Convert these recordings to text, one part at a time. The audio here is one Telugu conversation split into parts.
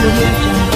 audio jungle.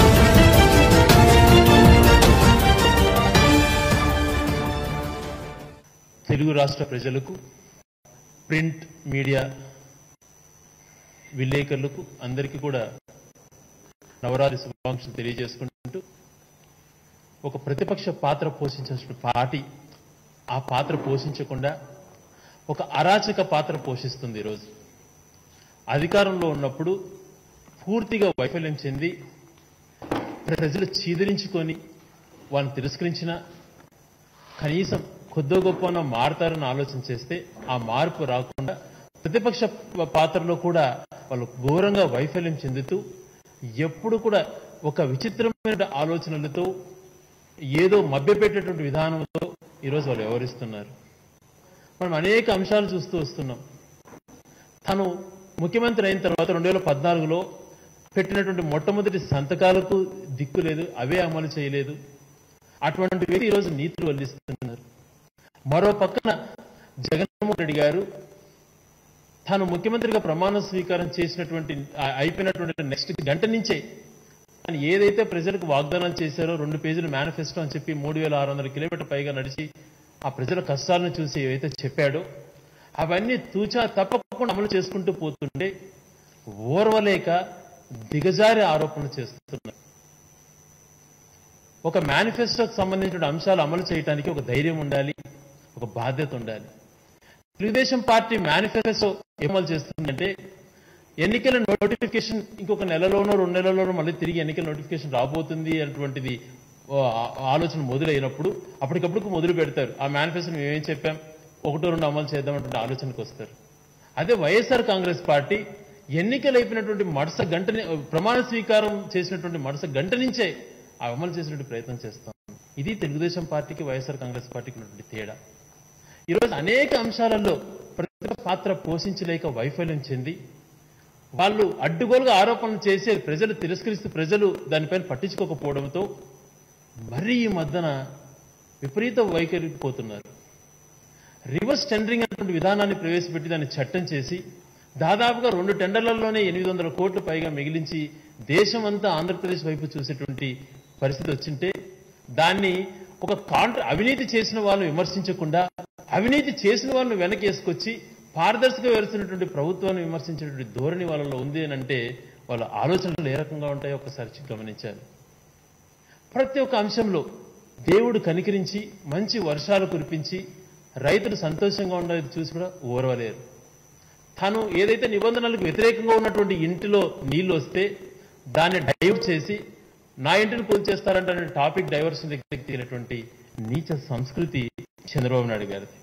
తెలుగు రాష్ట్ర ప్రజలకు ప్రింట్ మీడియా విలేకరులకు అందరికీ కూడా నవరాత్రి శుభాకాంక్షలు తెలియజేసుకుంటూ ఒక ప్రతిపక్ష పాత్ర పోషించాల్సిన పార్టీ ఆ పాత్ర పోషించకుండా ఒక అరాచక పాత్ర పోషిస్తుంది ఈరోజు అధికారంలో ఉన్నప్పుడు పూర్తిగా వైఫల్యం చెంది ప్రజలు చీదరించుకొని వాళ్ళని తిరస్కరించిన కనీసం కొద్దో గొప్పన మారుతారని ఆలోచన చేస్తే ఆ మార్పు రాకుండా ప్రతిపక్ష పాత్రలో కూడా వాళ్ళు ఘోరంగా వైఫల్యం చెందుతూ ఎప్పుడు కూడా ఒక విచిత్రమైన ఆలోచనలతో ఏదో మభ్యపెట్టేటువంటి విధానంతో ఈరోజు వాళ్ళు వ్యవహరిస్తున్నారు మనం అనేక అంశాలు చూస్తూ వస్తున్నాం తను ముఖ్యమంత్రి అయిన తర్వాత రెండు వేల పద్నాలుగులో పెట్టినటువంటి మొట్టమొదటి సంతకాలకు దిక్కు లేదు అవే అమలు చేయలేదు అటువంటి వ్యక్తి ఈరోజు నీతులు వల్లిస్తున్నారు మరో పక్కన జగన్మోహన్ రెడ్డి గారు తాను ముఖ్యమంత్రిగా ప్రమాణ స్వీకారం చేసినటువంటి ఆ అయిపోయినటువంటి నెక్స్ట్ గంట నుంచే ఆయన ఏదైతే ప్రజలకు వాగ్దానాలు చేశారో రెండు పేజీలు మేనిఫెస్టో అని చెప్పి మూడు వేల ఆరు వందల కిలోమీటర్ పైగా నడిచి ఆ ప్రజల కష్టాలను చూసి ఏవైతే చెప్పాడో అవన్నీ తూచా తప్పకుండా అమలు చేసుకుంటూ పోతుంటే ఓర్వలేక దిగజారి ఆరోపణలు చేస్తున్నారు ఒక మేనిఫెస్టోకి సంబంధించిన అంశాలు అమలు చేయడానికి ఒక ధైర్యం ఉండాలి ఒక బాధ్యత ఉండాలి తెలుగుదేశం పార్టీ మేనిఫెస్టో అమలు చేస్తుందంటే ఎన్నికల నోటిఫికేషన్ ఇంకొక నెలలోనో రెండు నెలలోనో మళ్ళీ తిరిగి ఎన్నికల నోటిఫికేషన్ రాబోతుంది అనేటువంటిది ఓ ఆ- ఆలోచన మొదలైనప్పుడు అప్పటికప్పుడు మొదలు పెడతారు ఆ మేనిఫెస్టో మేమేం చెప్పాం ఒకటో రెండు అమలు చేద్దామంటే ఆలోచనకు వస్తారు అదే వైఎస్ఆర్ కాంగ్రెస్ పార్టీ ఎన్నికలు అయిపోయినటువంటి మరుస గంటని ప్రమాణ స్వీకారం చేసినటువంటి మరుస గంట నుంచే ఆ అమలు చేసినటువంటి ప్రయత్నం చేస్తాం ఇది తెలుగుదేశం పార్టీకి వైఎస్ఆర్ కాంగ్రెస్ పార్టీకి ఉన్నటువంటి తేడా ఈరోజు అనేక అంశాలలో ప్రతి పాత్ర పోషించలేక వైఫల్యం చెంది వాళ్ళు అడ్డుగోలుగా ఆరోపణలు చేసే ప్రజలు తిరస్కరిస్తూ ప్రజలు దానిపైన పట్టించుకోకపోవడంతో మరీ ఈ మధ్యన విపరీత వైఖరికి పోతున్నారు రివర్స్ టెండరింగ్ అనేటువంటి విధానాన్ని ప్రవేశపెట్టి దాన్ని చట్టం చేసి దాదాపుగా రెండు టెండర్లలోనే ఎనిమిది వందల కోట్లు పైగా మిగిలించి దేశమంతా ఆంధ్రప్రదేశ్ వైపు చూసేటువంటి పరిస్థితి వచ్చింటే దాన్ని ఒక కాంట్ర అవినీతి చేసిన వాళ్ళని విమర్శించకుండా అవినీతి చేసిన వాళ్ళని వెనకేసుకొచ్చి పారదర్శక వ్యవస్థినటువంటి ప్రభుత్వాన్ని విమర్శించేటువంటి ధోరణి వాళ్ళలో ఉంది అని అంటే వాళ్ళ ఆలోచనలు ఏ రకంగా ఉంటాయో ఒకసారి గమనించాలి ప్రతి ఒక్క అంశంలో దేవుడు కనికరించి మంచి వర్షాలు కురిపించి రైతులు సంతోషంగా ఉండేది చూసి కూడా ఓర్వలేరు తను ఏదైతే నిబంధనలకు వ్యతిరేకంగా ఉన్నటువంటి ఇంటిలో నీళ్లు వస్తే దాన్ని డైవర్ట్ చేసి నా ఇంటిని కూల్చేస్తారంటే టాపిక్ డైవర్షన్ దగ్గరికి తీరినటువంటి నీచ సంస్కృతి చంద్రబాబు నాయుడు గారిది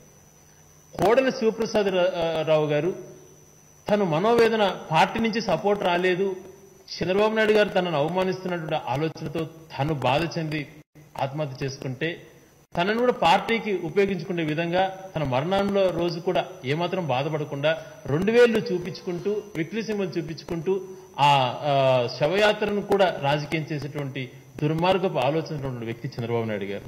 కోడలి శివప్రసాద్ రా- రావు గారు తను మనోవేదన పార్టీ నుంచి సపోర్ట్ రాలేదు చంద్రబాబు నాయుడు గారు తనను అవమానిస్తున్నటువంటి ఆలోచనతో తను బాధ చెంది ఆత్మహత్య చేసుకుంటే తనను కూడా పార్టీకి ఉపయోగించుకునే విధంగా తన మరణంలో రోజు కూడా ఏమాత్రం బాధపడకుండా రెండు వేలు చూపించుకుంటూ విక్రీ సింబల్ చూపించుకుంటూ ఆ ఆ, శవయాత్రను కూడా రాజకీయం చేసేటువంటి దుర్మార్గపు ఆలోచన ఉన్నటువంటి వ్యక్తి చంద్రబాబు నాయుడు గారు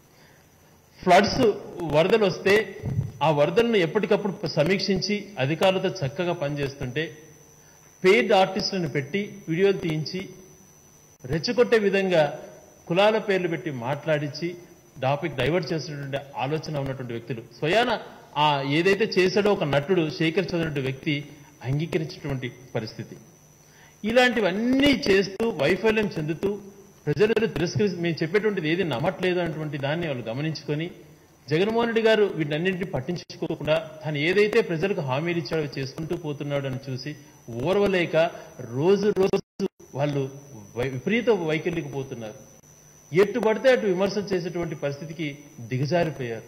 ఫ్లడ్స్ వరదలు వస్తే ఆ వరదలను ఎప్పటికప్పుడు సమీక్షించి అధికారులతో చక్కగా పనిచేస్తుంటే పెయిడ్ ఆర్టిస్టులను పెట్టి వీడియోలు తీయించి రెచ్చగొట్టే విధంగా కులాల పేర్లు పెట్టి మాట్లాడించి టాపిక్ డైవర్ట్ చేసినటువంటి ఆలోచన ఉన్నటువంటి వ్యక్తులు స్వయాన ఆ ఏదైతే చేశాడో ఒక నటుడు శేఖర్ చదివినటువంటి వ్యక్తి అంగీకరించినటువంటి పరిస్థితి ఇలాంటివన్నీ చేస్తూ వైఫల్యం చెందుతూ ప్రజలు తిరస్కరి మేము చెప్పేటువంటిది ఏది నమ్మట్లేదు అన్నటువంటి దాన్ని వాళ్ళు గమనించుకొని జగన్మోహన్ రెడ్డి గారు వీటన్నింటినీ పట్టించుకోకుండా తను ఏదైతే ప్రజలకు హామీలు ఇచ్చాడో అవి చేసుకుంటూ పోతున్నాడు అని చూసి ఓర్వలేక రోజు రోజు వాళ్ళు వై- విపరీత వైఖరికి పోతున్నారు ఎటు పడితే అటు విమర్శలు చేసేటువంటి పరిస్థితికి దిగజారిపోయారు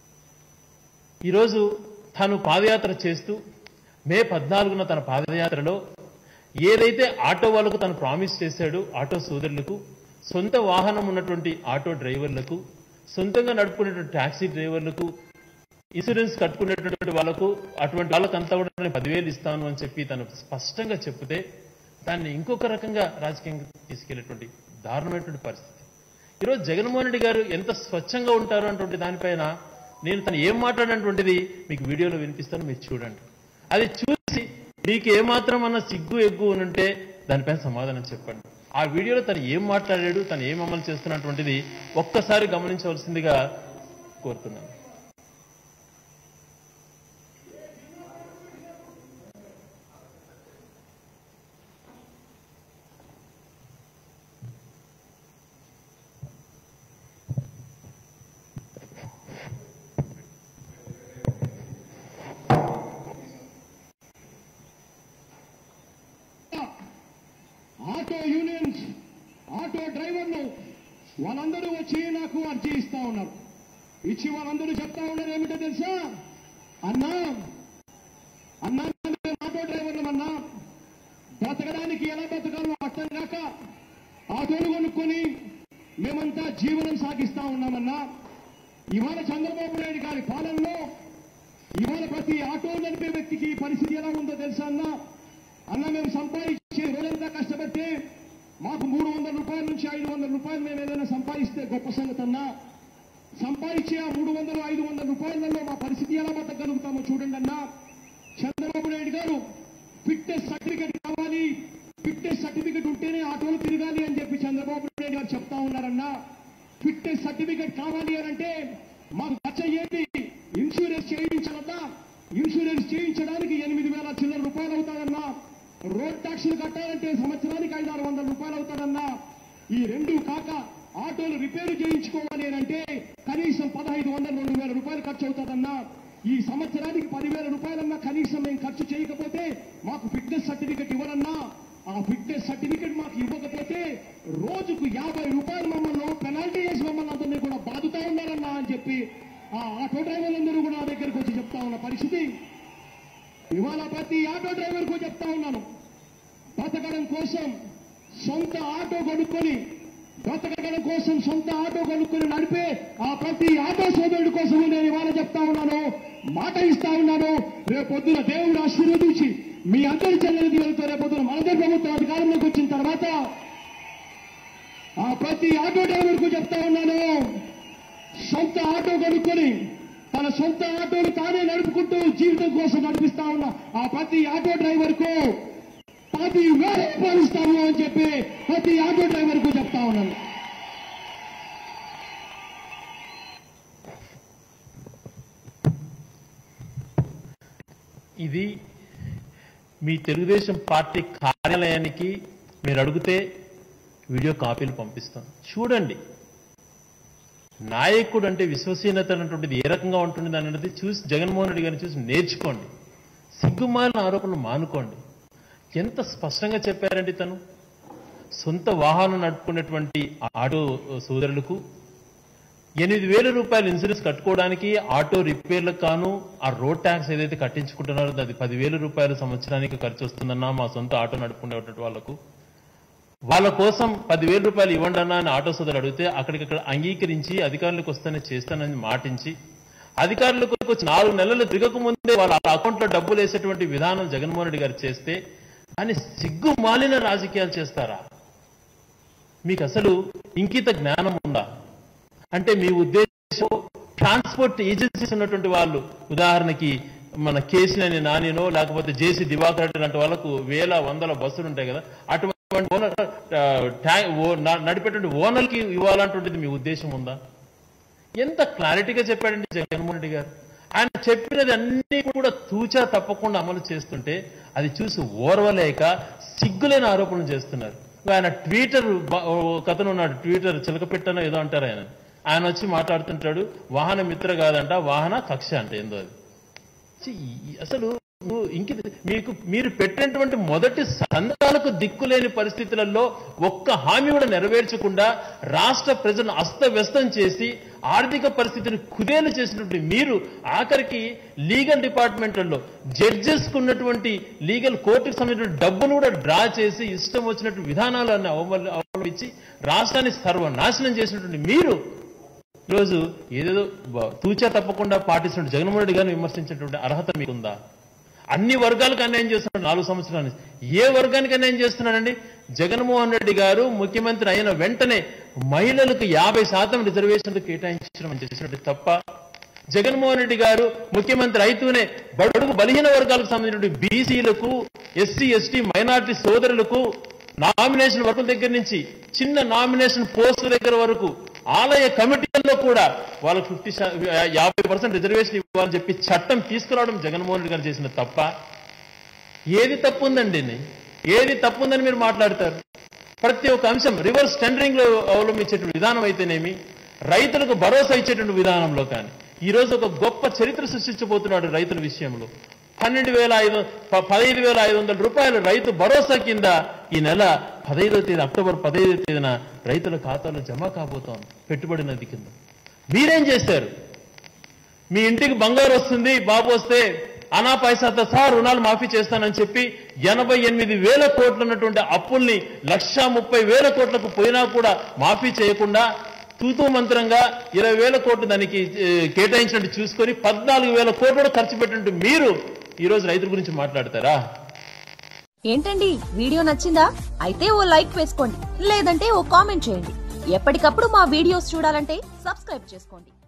ఈరోజు తాను పాదయాత్ర చేస్తూ మే పద్నాలుగున తన పాదయాత్రలో ఏదైతే ఆటో వాళ్ళకు తను ప్రామిస్ చేశాడో ఆటో సోదరులకు సొంత వాహనం ఉన్నటువంటి ఆటో డ్రైవర్లకు సొంతంగా నడుపుకునేటువంటి టాక్సీ డ్రైవర్లకు ఇన్సూరెన్స్ కట్టుకునేటటువంటి వాళ్ళకు అటువంటి వాళ్ళకంతా కూడా నేను పదివేలు ఇస్తాను అని చెప్పి తను స్పష్టంగా చెప్తే దాన్ని ఇంకొక రకంగా రాజకీయంగా తీసుకెళ్లేటువంటి దారుణమైనటువంటి పరిస్థితి ఈరోజు జగన్మోహన్ రెడ్డి గారు ఎంత స్వచ్ఛంగా ఉంటారు అన్నటువంటి దానిపైన నేను తను ఏం మాట్లాడినటువంటిది మీకు వీడియోలో వినిపిస్తాను మీరు చూడండి అది చూసి మీకు ఏమాత్రం అన్న సిగ్గు ఎగ్గు ఉంటే దానిపైన సమాధానం చెప్పండి ఆ వీడియోలో తను ఏం మాట్లాడాడు తను ఏం అమలు చేస్తున్నటువంటిది ఒక్కసారి గమనించవలసిందిగా కోరుతున్నాను ఆటో యూనియన్స్ ఆటో డ్రైవర్లు వాళ్ళందరూ వచ్చి నాకు అర్జీ ఇస్తా ఉన్నారు ఇచ్చి వాళ్ళందరూ చెప్తా ఉన్నారు ఏమిటో తెలుసా అన్నా అన్నా మేము ఆటో డ్రైవర్లు అన్నా బ్రతకడానికి ఎలా బ్రతకాలో అర్థం కాక ఆటోలు కొనుక్కొని మేమంతా జీవనం సాగిస్తా ఉన్నామన్నా ఇవాళ చంద్రబాబు నాయుడు గారి పాలనలో ఇవాళ ప్రతి ఆటో నడిపే వ్యక్తికి పరిస్థితి ఎలా ఉందో తెలుసా అన్నా అన్న మేము సంపాదించే రోజంతా కష్టపడితే మాకు మూడు వందల రూపాయల నుంచి ఐదు వందల రూపాయలు మేము ఏదైనా సంపాదిస్తే గొప్ప సంగతి అన్నా సంపాదించే ఆ మూడు వందలు ఐదు వందల రూపాయలలో మా పరిస్థితి ఎలా బతకగలుగుతామో చూడండి అన్నా చంద్రబాబు నాయుడు గారు ఫిట్నెస్ సర్టిఫికెట్ కావాలి ఫిట్నెస్ సర్టిఫికెట్ ఉంటేనే ఆటోలు తిరగాలి అని చెప్పి చంద్రబాబు నాయుడు గారు చెప్తా ఉన్నారన్నా ఫిట్నెస్ సర్టిఫికెట్ కావాలి అని అంటే మాకు ఖర్చు అయ్యేది ఇన్సూరెన్స్ చేయించాలన్నా ఇన్సూరెన్స్ చేయించడానికి ఎనిమిది వేల చిల్లర రూపాయలు అవుతాదన్నా రోడ్ ట్యాక్సులు కట్టాలంటే సంవత్సరానికి ఐదు ఆరు వందల రూపాయలు అవుతాదన్నా ఈ రెండు కాక ఆటోలు రిపేరు చేయించుకోవాలి అని అంటే కనీసం పదహైదు వందల రెండు వేల రూపాయలు ఖర్చు అవుతాదన్నా ఈ సంవత్సరానికి పదివేల రూపాయలన్నా కనీసం మేము ఖర్చు చేయకపోతే మాకు ఫిట్నెస్ సర్టిఫికెట్ ఇవ్వరన్నా ఆ ఫిట్నెస్ సర్టిఫికెట్ మాకు ఇవ్వకపోతే రోజుకు యాభై రూపాయలు మమ్మల్ని పెనాల్టీ చేసి మమ్మల్ని అందరినీ కూడా బాధుతా ఉన్నారన్నా అని చెప్పి ఆ ఆటో డ్రైవర్లందరూ కూడా నా దగ్గరికి వచ్చి చెప్తా ఉన్న పరిస్థితి ఇవాళ ప్రతి ఆటో డ్రైవర్కు చెప్తా ఉన్నాను బతకడం కోసం సొంత ఆటో కొనుక్కొని బ్రతకడం కోసం సొంత ఆటో కొనుక్కొని నడిపే ఆ ప్రతి ఆటో సోదరుడి కోసం నేను ఇవాళ చెప్తా ఉన్నాను మాట ఇస్తా ఉన్నాను రేపు పొద్దున దేవుడు ఆశీర్వదించి మీ అందరి చెల్లెలు దీవులతో రేపు పొద్దున మనందరి ప్రభుత్వం అధికారంలోకి వచ్చిన తర్వాత ఆ ప్రతి ఆటో డ్రైవర్కు చెప్తా ఉన్నాను సొంత ఆటో కొనుక్కొని తన సొంత ఆటోను తానే నడుపుకుంటూ జీవితం కోసం నడిపిస్తా ఉన్న ఆ ప్రతి ఆటో డ్రైవర్ కు పది వేల రూపాయలు ఇస్తాము అని చెప్పి ప్రతి ఆటో డ్రైవర్ కు చెప్తా ఉన్నాను ఇది మీ తెలుగుదేశం పార్టీ కార్యాలయానికి మీరు అడిగితే వీడియో కాపీలు పంపిస్తాం చూడండి నాయకుడు అంటే విశ్వసనీయత అనేటువంటిది ఏ రకంగా ఉంటుంది అనేది చూసి జగన్మోహన్ రెడ్డి గారిని చూసి నేర్చుకోండి సిగ్గుమాలిన ఆరోపణలు మానుకోండి ఎంత స్పష్టంగా చెప్పారండి తను సొంత వాహనం నడుపుకునేటువంటి ఆటో సోదరులకు ఎనిమిది వేల రూపాయలు ఇన్సూరెన్స్ కట్టుకోవడానికి ఆటో రిపేర్లకు కాను ఆ రోడ్ ట్యాక్స్ ఏదైతే కట్టించుకుంటున్నారో అది పదివేల రూపాయలు సంవత్సరానికి ఖర్చు వస్తుందన్నా మా సొంత ఆటో నడుపుకునేటువంటి వాళ్ళకు వాళ్ళ కోసం పదివేల రూపాయలు ఇవ్వండి అన్నా అని ఆటో సోదరులు అడిగితే అక్కడికక్కడ అంగీకరించి అధికారులకు వస్తేనే చేస్తానని మాటించి అధికారులకు వచ్చి నాలుగు నెలలు దిగక ముందే వాళ్ళ అకౌంట్ లో డబ్బులు వేసేటువంటి విధానం జగన్మోహన్ రెడ్డి గారు చేస్తే అని సిగ్గు మాలిన రాజకీయాలు చేస్తారా మీకు అసలు ఇంకిత జ్ఞానం ఉందా అంటే మీ ఉద్దేశం ట్రాన్స్పోర్ట్ ఏజెన్సీస్ ఉన్నటువంటి వాళ్ళు ఉదాహరణకి మన కేసీని నానినో లేకపోతే జేసీ దివాకర్ రెడ్డి లాంటి వాళ్ళకు వేల వందల బస్సులు ఉంటాయి కదా అటువంటి ఓనర్ ఆ, ట్యా- ఓ- న- నడిపేటువంటి ఓనర్కి ఇవ్వాలంటుండేది మీ ఉద్దేశం ఉందా ఎంత క్లారిటీగా చెప్పాడండి జగన్మోహన్ రెడ్డి గారు ఆయన చెప్పినది అన్ని కూడా తూచా తప్పకుండా అమలు చేస్తుంటే అది చూసి ఓర్వలేక సిగ్గులేని ఆరోపణలు చేస్తున్నారు ఆయన ట్విట్టర్ బ- ఒక అతను ఉన్నాడు ట్విట్టర్ చిలకపెట్టనో ఏదో అంటారు ఆయన ఆయన వచ్చి మాట్లాడుతుంటాడు వాహన మిత్ర కాదంట వాహన కక్ష అంటే ఏందో అది ఛీ, ఈ- అసలు ఇంక మీకు మీరు పెట్టినటువంటి మొదటి సంతాలకు దిక్కులేని పరిస్థితులలో ఒక్క హామీ కూడా నెరవేర్చకుండా రాష్ట్ర ప్రజలను అస్తవ్యస్తం చేసి ఆర్థిక పరిస్థితిని కుదేలు చేసినటువంటి మీరు ఆఖరికి లీగల్ డిపార్ట్మెంట్లలో జడ్జెస్ ఉన్నటువంటి లీగల్ కోర్టుకు సంబంధించిన డబ్బును కూడా డ్రా చేసి ఇష్టం వచ్చినట్టు విధానాలను అవమల్- అవలంబించి రాష్ట్రాన్ని సర్వనాశనం చేసినటువంటి మీరు ఈరోజు ఏదేదో బ- తూచా తప్పకుండా పాటిస్తున్న జగన్మోహన్ రెడ్డి గారిని విమర్శించేటువంటి అర్హత మీకుందా అన్ని వర్గాలకు అన్యాయం చేస్తున్నాడు నాలుగు సంవత్సరాల నుంచి ఏ వర్గానికి అన్యాయం చేస్తున్నాడండి జగన్మోహన్ రెడ్డి గారు ముఖ్యమంత్రి అయిన వెంటనే మహిళలకు యాభై శాతం రిజర్వేషన్లు కేటాయించడం చేసినట్టు తప్ప జగన్మోహన్ రెడ్డి గారు ముఖ్యమంత్రి అయితూనే బడుగు బలహీన వర్గాలకు సంబంధించిన బీసీలకు ఎస్సీ ఎస్టీ మైనార్టీ సోదరులకు నామినేషన్ వర్కుల దగ్గర నుంచి చిన్న నామినేషన్ పోస్టుల దగ్గర వరకు ఆలయ కమిటీల్లో కూడా వాళ్ళకు ఫిఫ్టీ యాభై పర్సెంట్ రిజర్వేషన్ ఇవ్వాలని చెప్పి చట్టం తీసుకురావడం జగన్మోహన్ రెడ్డి గారు చేసిన తప్ప ఏది తప్పు ఉందండి ఇది? ఏది తప్పు ఉందని మీరు మాట్లాడతారు ప్రతి ఒక్క అంశం రివర్స్ టెండరింగ్ లో అవలంబించేటువంటి విధానం అయితేనేమి రైతులకు భరోసా ఇచ్చేటువంటి విధానంలో కానీ ఈ రోజు ఒక గొప్ప చరిత్ర సృష్టించబోతున్నాడు రైతుల విషయంలో పన్నెండు వేల ఐదు ప- పదహైదు వేల ఐదు వందల రూపాయలు రైతు భరోసా కింద ఈ నెల పదహైదో తేదీ అక్టోబర్ పదహైదో తేదీన రైతుల ఖాతాలో జమ కాబోతోంది పెట్టుబడి నది కింద మీరేం చేశారు మీ ఇంటికి బంగారు వస్తుంది బాబు వస్తే అనా పైసాతో సహా రుణాలు మాఫీ చేస్తానని చెప్పి ఎనభై ఎనిమిది వేల కోట్లు ఉన్నటువంటి అప్పుల్ని లక్షా ముప్పై వేల కోట్లకు పోయినా కూడా మాఫీ చేయకుండా తూతూ మంత్రంగా ఇరవై వేల కోట్లు దానికి ఏ, కేటాయించినట్టు చూసుకొని పద్నాలుగు వేల కోట్లు కూడా ఖర్చు పెట్టినట్టు మీరు ఈ రోజు రైతుల గురించి మాట్లాడతారా ఏంటండి వీడియో నచ్చిందా అయితే ఓ లైక్ వేసుకోండి లేదంటే ఓ కామెంట్ చేయండి ఎప్పటికప్పుడు మా వీడియోస్ చూడాలంటే సబ్స్క్రైబ్ చేసుకోండి